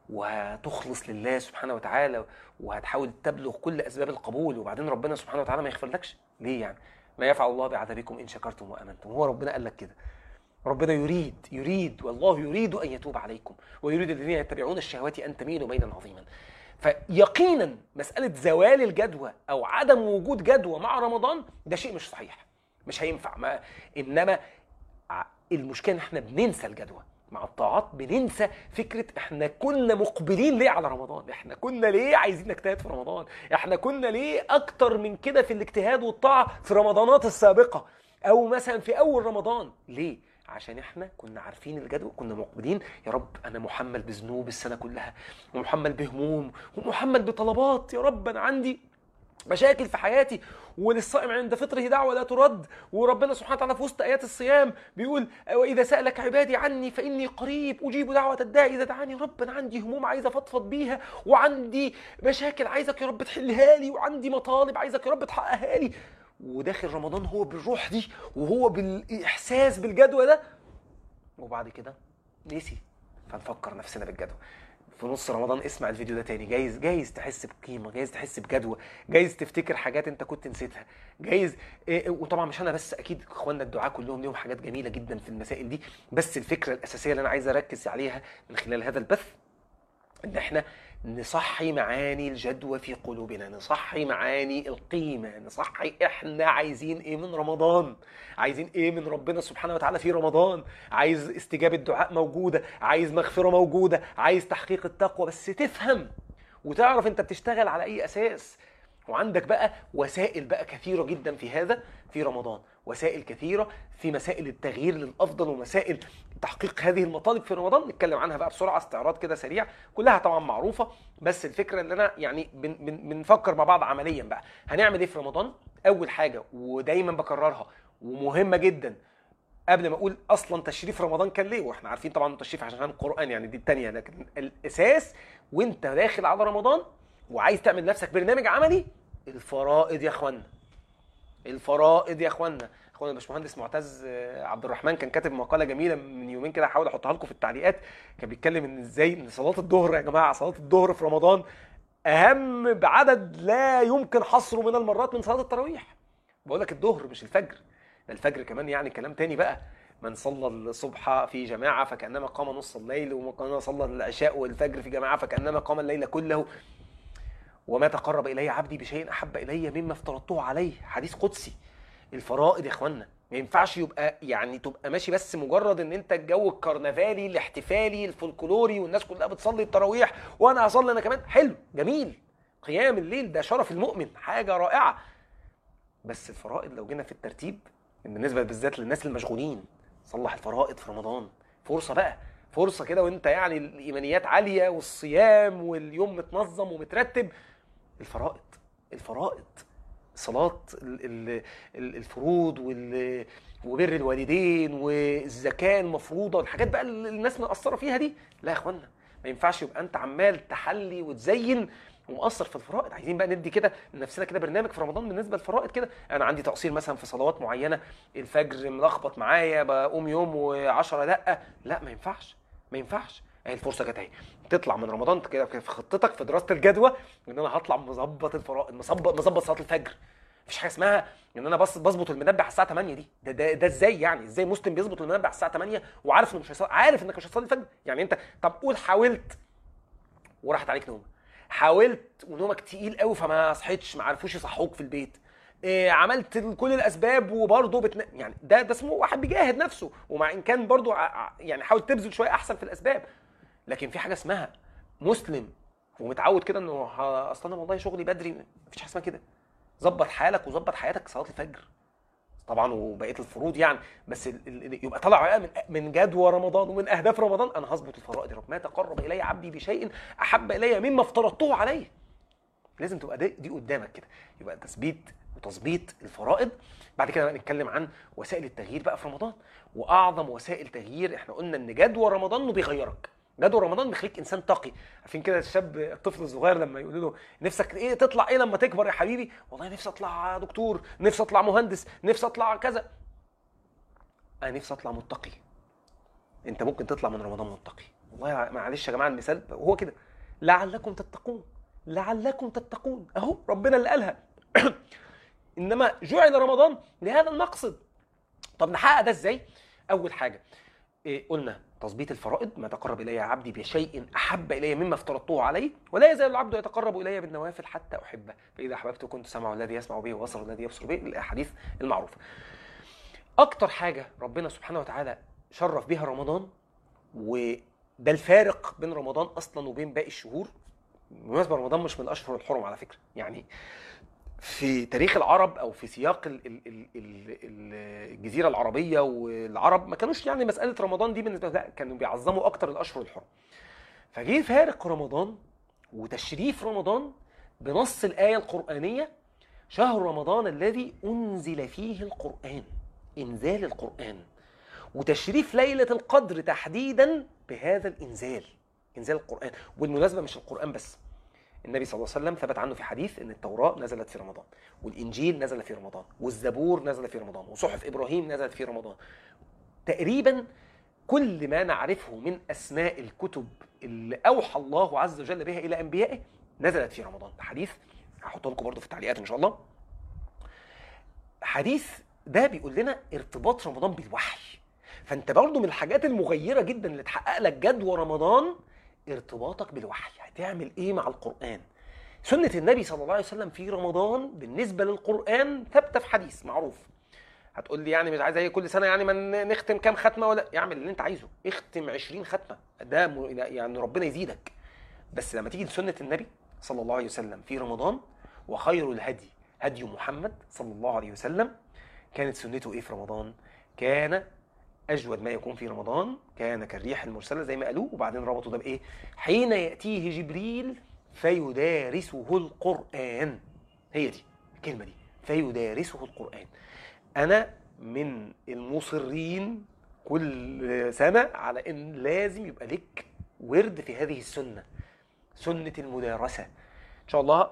وهتخلص لله سبحانه وتعالى وهتحاول تبلغ كل اسباب القبول وبعدين ربنا سبحانه وتعالى ما يغفرلكش ليه يعني ما يفعل الله بعذابكم ان شكرتم وامنتم هو ربنا قال لك كده ربنا يريد يريد والله يريد ان يتوب عليكم ويريد الذين يتبعون الشهوات ان تميلوا ميلا عظيما فيقينا مساله زوال الجدوى او عدم وجود جدوى مع رمضان ده شيء مش صحيح مش هينفع ما انما ع- المشكله ان احنا بننسى الجدوى مع الطاعات بننسى فكره احنا كنا مقبلين ليه على رمضان احنا كنا ليه عايزين نجتهد في رمضان احنا كنا ليه اكتر من كده في الاجتهاد والطاعه في رمضانات السابقه او مثلا في اول رمضان ليه عشان احنا كنا عارفين الجدوى كنا مقبلين يا رب انا محمل بذنوب السنه كلها ومحمل بهموم ومحمل بطلبات يا رب انا عندي مشاكل في حياتي وللصائم عند فطره دعوه لا ترد وربنا سبحانه وتعالى في وسط ايات الصيام بيقول واذا سالك عبادي عني فاني قريب اجيب دعوه الداعي اذا دعاني رب انا عندي هموم عايز افضفض بيها وعندي مشاكل عايزك يا رب تحلها لي وعندي مطالب عايزك يا رب تحققها لي وداخل رمضان هو بالروح دي وهو بالاحساس بالجدوى ده وبعد كده نسي فنفكر نفسنا بالجدوى في نص رمضان اسمع الفيديو ده تاني جايز جايز تحس بقيمه جايز تحس بجدوى جايز تفتكر حاجات انت كنت نسيتها جايز إيه وطبعا مش انا بس اكيد اخواننا الدعاء كلهم ليهم حاجات جميله جدا في المسائل دي بس الفكره الاساسيه اللي انا عايز اركز عليها من خلال هذا البث ان احنا نصحي معاني الجدوى في قلوبنا نصحي معاني القيمة نصحي احنا عايزين ايه من رمضان عايزين ايه من ربنا سبحانه وتعالى في رمضان عايز استجابة دعاء موجودة عايز مغفرة موجودة عايز تحقيق التقوى بس تفهم وتعرف انت بتشتغل على اي اساس وعندك بقى وسائل بقى كثيرة جدا في هذا في رمضان وسائل كثيرة في مسائل التغيير للأفضل ومسائل تحقيق هذه المطالب في رمضان نتكلم عنها بقى بسرعة استعراض كده سريع كلها طبعا معروفة بس الفكرة اللي أنا يعني بن بن بنفكر مع بعض عمليا بقى هنعمل إيه في رمضان أول حاجة ودايما بكررها ومهمة جدا قبل ما اقول اصلا تشريف رمضان كان ليه واحنا عارفين طبعا التشريف عشان القران يعني دي الثانيه لكن الاساس وانت داخل على رمضان وعايز تعمل لنفسك برنامج عملي الفرائض يا اخوانا الفرائض يا اخوانا اخوانا الباشمهندس معتز آه، عبد الرحمن كان كاتب مقاله جميله من يومين كده هحاول احطها لكم في التعليقات كان بيتكلم ان ازاي ان صلاه الظهر يا جماعه صلاه الظهر في رمضان اهم بعدد لا يمكن حصره من المرات من صلاه التراويح بقول لك الظهر مش الفجر ده الفجر كمان يعني كلام تاني بقى من صلى الصبح في جماعة فكأنما قام نص الليل ومن صلى العشاء والفجر في جماعة فكأنما قام الليل كله وما تقرب إلي عبدي بشيء أحب إلي مما افترضته عليه حديث قدسي الفرائض يا إخوانا ما ينفعش يبقى يعني تبقى ماشي بس مجرد ان انت الجو الكرنفالي الاحتفالي الفولكلوري والناس كلها بتصلي التراويح وانا هصلي انا كمان حلو جميل قيام الليل ده شرف المؤمن حاجه رائعه بس الفرائض لو جينا في الترتيب بالنسبه بالذات للناس المشغولين صلح الفرائض في رمضان فرصه بقى فرصه كده وانت يعني الايمانيات عاليه والصيام واليوم متنظم ومترتب الفرائض الفرائض صلاة ال- ال- ال- الفروض وال- وبر الوالدين والزكاة المفروضة والحاجات بقى اللي الناس مقصرة فيها دي لا يا اخوانا ما ينفعش يبقى انت عمال تحلي وتزين ومقصر في الفرائض عايزين بقى ندي كده لنفسنا كده برنامج في رمضان بالنسبه للفرائض كده انا عندي تقصير مثلا في صلوات معينه الفجر ملخبط معايا بقوم يوم و10 لا لا ما ينفعش ما ينفعش اهي الفرصه جت اهي تطلع من رمضان كده في خطتك في دراسه الجدوى ان انا هطلع مظبط الفرائض مظبط مظبط صلاه الفجر مفيش حاجه اسمها ان انا بس بظبط المنبه على الساعه 8 دي ده ده, ده ازاي يعني ازاي مسلم بيظبط المنبه على الساعه 8 وعارف انه مش هيصلي عارف انك مش هتصلي الفجر يعني انت طب قول حاولت وراحت عليك نومه حاولت ونومك تقيل قوي فما صحيتش ما عرفوش يصحوك في البيت إيه عملت كل الاسباب وبرضه بتن... يعني ده ده اسمه واحد بيجاهد نفسه ومع ان كان برضه ع- ع- يعني حاول تبذل شويه احسن في الاسباب لكن في حاجه اسمها مسلم ومتعود كده انه ه- اصل انا والله شغلي بدري مفيش حاجه اسمها كده ظبط حالك وظبط حياتك صلاه الفجر طبعا وبقيه الفروض يعني بس ال- ال- يبقى طالع بقى من من جدوى رمضان ومن اهداف رمضان انا هظبط الفرائض يا رب ما تقرب الي عبدي بشيء احب الي مما افترضته عليه لازم تبقى دي, دي قدامك كده يبقى تثبيت وتظبيط الفرائض بعد كده بقى نتكلم عن وسائل التغيير بقى في رمضان واعظم وسائل تغيير احنا قلنا ان جدوى رمضان انه بيغيرك جدول رمضان بيخليك انسان تقي عارفين كده الشاب الطفل الصغير لما يقول له نفسك ايه تطلع ايه لما تكبر يا حبيبي والله نفسي اطلع دكتور نفسي اطلع مهندس نفسي اطلع كذا انا نفسي اطلع متقي انت ممكن تطلع من رمضان متقي والله معلش يا جماعه المثال هو كده لعلكم تتقون لعلكم تتقون اهو ربنا اللي قالها انما جعل رمضان لهذا المقصد طب نحقق ده ازاي اول حاجه إيه قلنا تظبيط الفرائض ما تقرب الي عبدي بشيء احب الي مما افترضته عليه ولا يزال العبد يتقرب الي بالنوافل حتى احبه فاذا احببته كنت سمعه الذي يسمع به وبصره الذي يبصر به الاحاديث المعروفه اكتر حاجه ربنا سبحانه وتعالى شرف بها رمضان وده الفارق بين رمضان اصلا وبين باقي الشهور بالمناسبه رمضان مش من الاشهر الحرم على فكره يعني في تاريخ العرب او في سياق ال- ال- ال- ال- ال- الجزيره العربيه والعرب ما كانوش يعني مساله رمضان دي بالنسبه لا كانوا بيعظموا اكتر الاشهر الحرم فجه فارق رمضان وتشريف رمضان بنص الايه القرانيه شهر رمضان الذي انزل فيه القران انزال القران وتشريف ليله القدر تحديدا بهذا الانزال انزال القران والمناسبه مش القران بس النبي صلى الله عليه وسلم ثبت عنه في حديث ان التوراة نزلت في رمضان والانجيل نزل في رمضان والزبور نزل في رمضان وصحف ابراهيم نزلت في رمضان تقريبا كل ما نعرفه من اسماء الكتب اللي اوحى الله عز وجل بها الى انبيائه نزلت في رمضان ده حديث هحطه لكم برضه في التعليقات ان شاء الله حديث ده بيقول لنا ارتباط رمضان بالوحي فانت برضه من الحاجات المغيره جدا اللي تحقق لك جدوى رمضان ارتباطك بالوحي هتعمل ايه مع القران سنه النبي صلى الله عليه وسلم في رمضان بالنسبه للقران ثابته في حديث معروف هتقول لي يعني مش عايز زي كل سنه يعني ما ن- نختم كام ختمه ولا اعمل اللي انت عايزه اختم 20 ختمه ده م- يعني ربنا يزيدك بس لما تيجي لسنه النبي صلى الله عليه وسلم في رمضان وخير الهدي هدي محمد صلى الله عليه وسلم كانت سنته ايه في رمضان كان اجود ما يكون في رمضان كان كالريح المرسله زي ما قالوا وبعدين ربطوا ده بايه حين ياتيه جبريل فيدارسه القران هي دي الكلمه دي فيدارسه القران انا من المصرين كل سنه على ان لازم يبقى لك ورد في هذه السنه سنه المدارسه ان شاء الله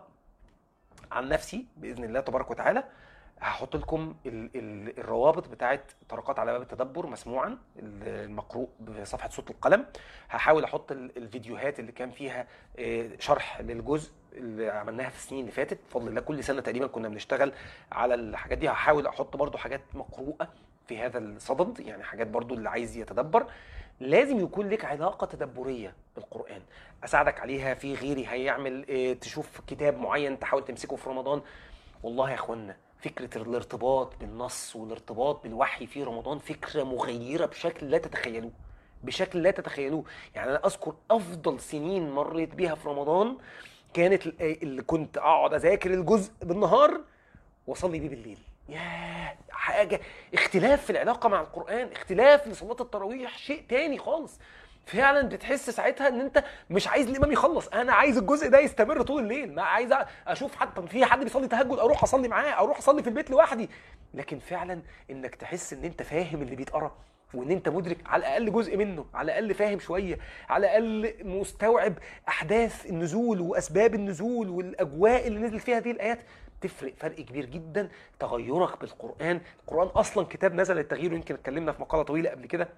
عن نفسي باذن الله تبارك وتعالى هحط لكم ال ال الروابط بتاعت طرقات على باب التدبر مسموعا المقروء بصفحه صوت القلم هحاول احط ال- الفيديوهات اللي كان فيها آه، شرح للجزء اللي عملناها في السنين اللي فاتت بفضل الله كل سنه تقريبا كنا بنشتغل على الحاجات دي هحاول احط برضو حاجات مقروءه في هذا الصدد يعني حاجات برضو اللي عايز يتدبر لازم يكون لك علاقه تدبريه بالقران اساعدك عليها في غيري هيعمل آه، تشوف كتاب معين تحاول تمسكه في رمضان والله يا اخوانا فكره الارتباط بالنص والارتباط بالوحي في رمضان فكره مغيره بشكل لا تتخيلوه بشكل لا تتخيلوه يعني انا اذكر افضل سنين مريت بيها في رمضان كانت ال- اللي كنت اقعد اذاكر الجزء بالنهار واصلي بيه بالليل ياه حاجه اختلاف في العلاقه مع القران اختلاف لصلاه التراويح شيء تاني خالص فعلا بتحس ساعتها ان انت مش عايز الامام يخلص انا عايز الجزء ده يستمر طول الليل ما عايز اشوف حتى في حد بيصلي تهجد اروح اصلي معاه اروح اصلي في البيت لوحدي لكن فعلا انك تحس ان انت فاهم اللي بيتقرا وان انت مدرك على الاقل جزء منه على الاقل فاهم شويه على الاقل مستوعب احداث النزول واسباب النزول والاجواء اللي نزلت فيها هذه الايات تفرق فرق كبير جدا تغيرك بالقران القران اصلا كتاب نزل للتغيير ويمكن اتكلمنا في مقاله طويله قبل كده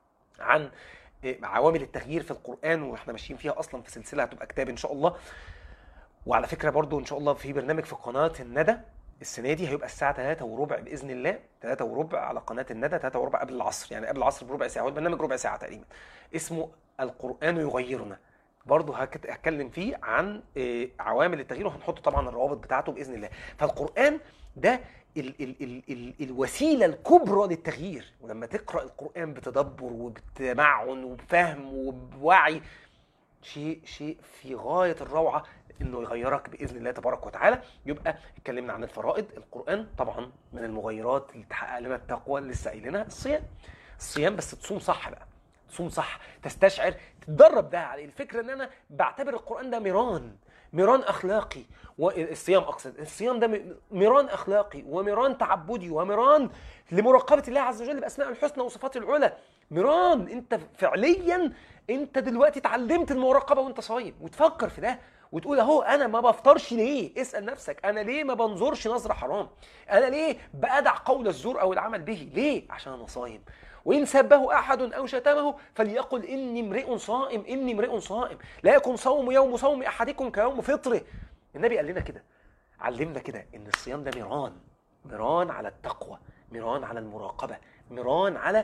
عن عوامل التغيير في القرآن واحنا ماشيين فيها أصلا في سلسلة هتبقى كتاب إن شاء الله وعلى فكرة برضو إن شاء الله في برنامج في قناة الندى السنة دي هيبقى الساعة 3 وربع بإذن الله 3 وربع على قناة الندى 3 وربع قبل العصر يعني قبل العصر بربع ساعة هو البرنامج ربع ساعة تقريبا اسمه القرآن يغيرنا برضه هك- هتكلم فيه عن آه، عوامل التغيير وهنحط طبعا الروابط بتاعته باذن الله فالقران ده ال ال ال ال الوسيله الكبرى للتغيير ولما تقرا القران بتدبر وبتمعن وبفهم وبوعي شيء شيء في غايه الروعه انه يغيرك باذن الله تبارك وتعالى يبقى اتكلمنا عن الفرائض القران طبعا من المغيرات اللي تحقق لنا التقوى اللي لسه قايلينها الصيام الصيام بس تصوم صح بقى تصوم صح تستشعر تتدرب ده على الفكره ان انا بعتبر القران ده ميران ميران اخلاقي والصيام اقصد الصيام ده م- ميران اخلاقي وميران تعبدي وميران لمراقبه الله عز وجل باسماء الحسنى وصفاته العلى ميران انت فعليا انت دلوقتي اتعلمت المراقبه وانت صايم وتفكر في ده وتقول اهو انا ما بفطرش ليه اسال نفسك انا ليه ما بنظرش نظره حرام انا ليه بادع قول الزور او العمل به ليه عشان انا صايم وإن سبه أحد أو شتمه فليقل إني امرئ صائم إني امرئ صائم لا يكن صوم يوم صوم أحدكم كيوم فطره النبي قال لنا كده علمنا كده إن الصيام ده ميران ميران على التقوى ميران على المراقبة ميران على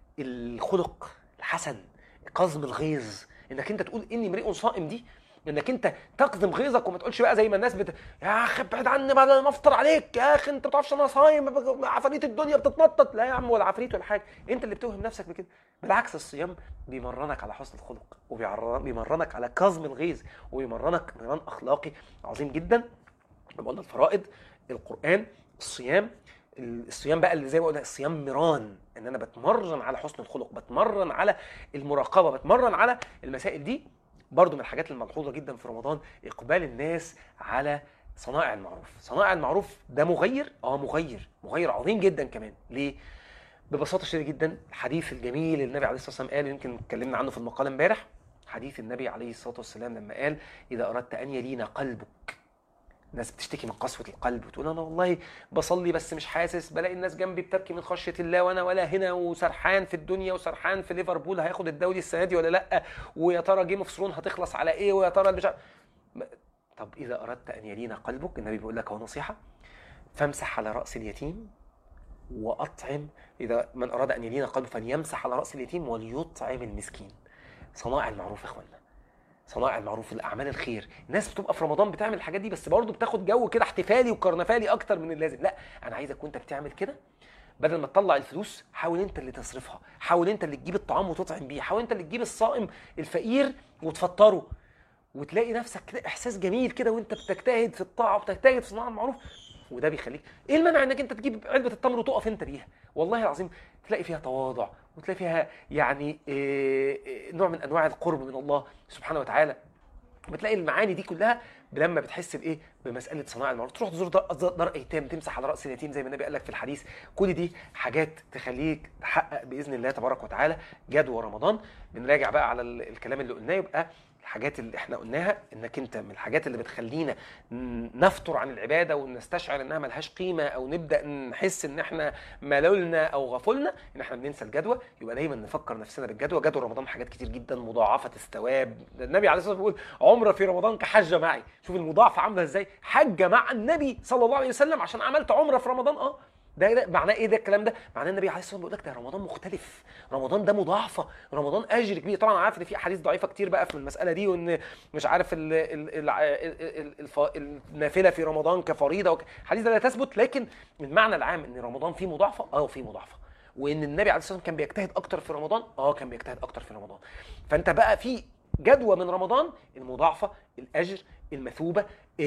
الخلق الحسن قزم الغيظ انك انت تقول اني امرئ صائم دي انك انت تقزم غيظك وما تقولش بقى زي ما الناس بت... يا اخي ابعد عني بدل ما افطر عليك يا اخي انت ما بتعرفش انا صايم عفاريت الدنيا بتتنطط لا يا عم ولا عفريت ولا حاجه انت اللي بتوهم نفسك بكده بالعكس الصيام بيمرنك على حسن الخلق وبيمرنك على كظم الغيظ وبيمرنك ميران اخلاقي عظيم جدا قلنا الفرائض القران الصيام الصيام بقى اللي زي ما قلنا الصيام ميران ان انا بتمرن على حسن الخلق بتمرن على المراقبه بتمرن على المسائل دي برضو من الحاجات الملحوظه جدا في رمضان اقبال الناس على صنائع المعروف صنائع المعروف ده مغير اه مغير مغير عظيم جدا كمان ليه ببساطه شديده جدا الحديث الجميل اللي النبي عليه الصلاه والسلام قال يمكن اتكلمنا عنه في المقال امبارح حديث النبي عليه الصلاه والسلام لما قال اذا اردت ان يلين قلبك ناس بتشتكي من قسوه القلب وتقول انا والله بصلي بس مش حاسس بلاقي الناس جنبي بتبكي من خشيه الله وانا ولا هنا وسرحان في الدنيا وسرحان في ليفربول هياخد الدوري السنه دي ولا لا ويا ترى جيم اوف ثرون هتخلص على ايه ويا ترى مش طب اذا اردت ان يلين قلبك النبي بيقول لك هو نصيحه فامسح على راس اليتيم واطعم اذا من اراد ان يلين قلبه فليمسح على راس اليتيم وليطعم المسكين صنائع المعروف يا اخوانا صنائع المعروف الاعمال الخير الناس بتبقى في رمضان بتعمل الحاجات دي بس برضه بتاخد جو كده احتفالي وكرنفالي اكتر من اللازم لا انا عايزك وانت بتعمل كده بدل ما تطلع الفلوس حاول انت اللي تصرفها حاول انت اللي تجيب الطعام وتطعم بيه حاول انت اللي تجيب الصائم الفقير وتفطره وتلاقي نفسك كده احساس جميل كده وانت بتجتهد في الطاعه وبتجتهد في صناعه المعروف وده بيخليك ايه المانع انك انت تجيب علبه التمر وتقف انت بيها والله العظيم تلاقي فيها تواضع وتلاقي فيها يعني إيه إيه نوع من انواع القرب من الله سبحانه وتعالى بتلاقي المعاني دي كلها لما بتحس بايه بمساله صناعه المعروف تروح تزور دار, دار ايتام تمسح على راس اليتيم زي ما النبي قال لك في الحديث كل دي حاجات تخليك تحقق باذن الله تبارك وتعالى جدوى رمضان بنراجع بقى على الكلام اللي قلناه يبقى الحاجات اللي احنا قلناها انك انت من الحاجات اللي بتخلينا نفتر عن العباده ونستشعر انها ملهاش قيمه او نبدا نحس ان احنا ملولنا او غفلنا ان احنا بننسى الجدوى يبقى دايما نفكر نفسنا بالجدوى جدوى رمضان حاجات كتير جدا مضاعفه الثواب النبي عليه الصلاه والسلام بيقول عمره في رمضان كحجه معي شوف المضاعفه عامله ازاي حجه مع النبي صلى الله عليه وسلم عشان عملت عمره في رمضان اه ده, ده معناه ايه ده الكلام ده؟ معناه النبي عليه الصلاه والسلام بيقول لك ده رمضان مختلف، رمضان ده مضاعفه، رمضان اجر كبير، طبعا عارف ان في احاديث ضعيفه كتير بقى في المساله دي وان مش عارف ال ال ال ال النافله في رمضان كفريضه الحديث ده لا تثبت لكن المعنى العام ان رمضان فيه مضاعفه اه فيه مضاعفه وان النبي عليه الصلاه والسلام كان بيجتهد اكتر في رمضان اه كان بيجتهد اكتر في رمضان فانت بقى في جدوى من رمضان المضاعفه الاجر المثوبه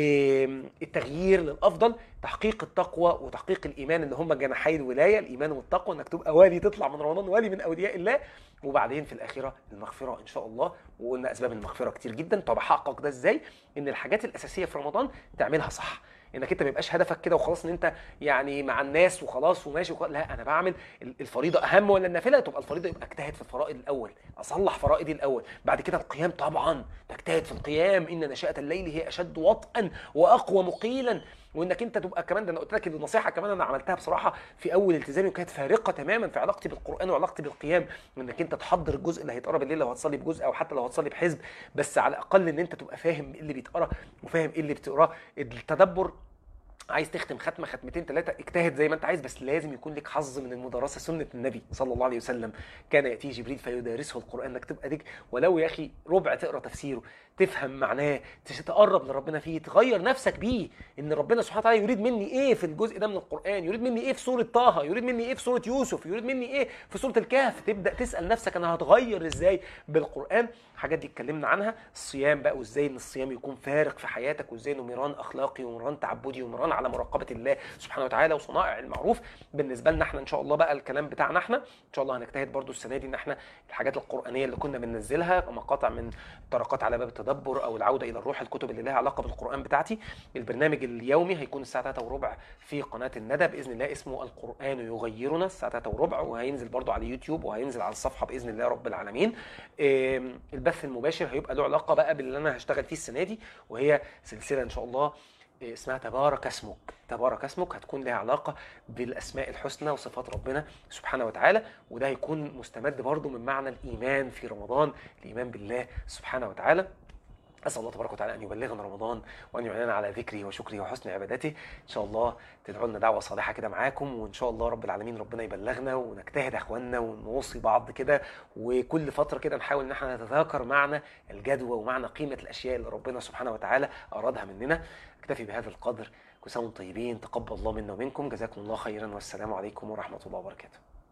التغيير للافضل تحقيق التقوى وتحقيق الايمان اللي هم جناحي الولايه الايمان والتقوى انك تبقى والي تطلع من رمضان والي من اولياء الله وبعدين في الاخره المغفره ان شاء الله وقلنا اسباب المغفره كتير جدا طب احقق ده ازاي ان الحاجات الاساسيه في رمضان تعملها صح انك انت ما يبقاش هدفك كده وخلاص ان انت يعني مع الناس وخلاص وماشي وخلاص. لا انا بعمل الفريضه اهم ولا النافله تبقى الفريضه يبقى اجتهد في الفرائض الاول اصلح فرائضي الاول بعد كده القيام طبعا تجتهد في القيام ان نشاه الليل هي اشد وطئا واقوى مقيلا وانك انت تبقى كمان ده انا قلت لك النصيحه كمان انا عملتها بصراحه في اول التزامي وكانت فارقه تماما في علاقتي بالقران وعلاقتي بالقيام انك انت تحضر الجزء اللي هيتقرا بالليل لو هتصلي بجزء او حتى لو هتصلي بحزب بس على الاقل ان انت تبقى فاهم ايه اللي بيتقرا وفاهم ايه اللي بتقراه التدبر عايز تختم ختمه ختمتين ثلاثه اجتهد زي ما انت عايز بس لازم يكون لك حظ من المدرسه سنه النبي صلى الله عليه وسلم كان ياتيه جبريل فيدارسه القران انك تبقى ديك ولو يا اخي ربع تقرا تفسيره تفهم معناه تقرب لربنا فيه تغير نفسك بيه ان ربنا سبحانه وتعالى يريد مني ايه في الجزء ده من القران يريد مني ايه في سوره طه يريد مني ايه في سوره يوسف يريد مني ايه في سوره الكهف تبدا تسال نفسك انا هتغير ازاي بالقران الحاجات دي اتكلمنا عنها الصيام بقى وازاي ان الصيام يكون فارق في حياتك وازاي انه ميران اخلاقي وميران تعبدي وميران على مراقبه الله سبحانه وتعالى وصنائع المعروف بالنسبه لنا احنا ان شاء الله بقى الكلام بتاعنا احنا ان شاء الله هنجتهد برضو السنه دي ان احنا الحاجات القرانيه اللي كنا بننزلها مقاطع من طرقات على باب التدبر او العوده الى الروح الكتب اللي لها علاقه بالقران بتاعتي البرنامج اليومي هيكون الساعه 3 وربع في قناه الندى باذن الله اسمه القران يغيرنا الساعه 3 وربع وهينزل برضو على يوتيوب وهينزل على الصفحه باذن الله رب العالمين آم، البث المباشر هيبقى له علاقه بقى باللي انا هشتغل فيه السنه دي وهي سلسله ان شاء الله آه، اسمها تبارك اسمك تبارك اسمك هتكون لها علاقه بالاسماء الحسنى وصفات ربنا سبحانه وتعالى وده هيكون مستمد برضو من معنى الايمان في رمضان الايمان بالله سبحانه وتعالى اسال الله تبارك وتعالى ان يبلغنا رمضان وان يعيننا على ذكره وشكره وحسن عبادته ان شاء الله تدعوا لنا دعوه صالحه كده معاكم وان شاء الله رب العالمين ربنا يبلغنا ونجتهد يا اخواننا ونوصي بعض كده وكل فتره كده نحاول ان احنا نتذاكر معنى الجدوى ومعنى قيمه الاشياء اللي ربنا سبحانه وتعالى ارادها مننا اكتفي بهذا القدر كل سنه وانتم طيبين تقبل الله منا ومنكم جزاكم الله خيرا والسلام عليكم ورحمه الله وبركاته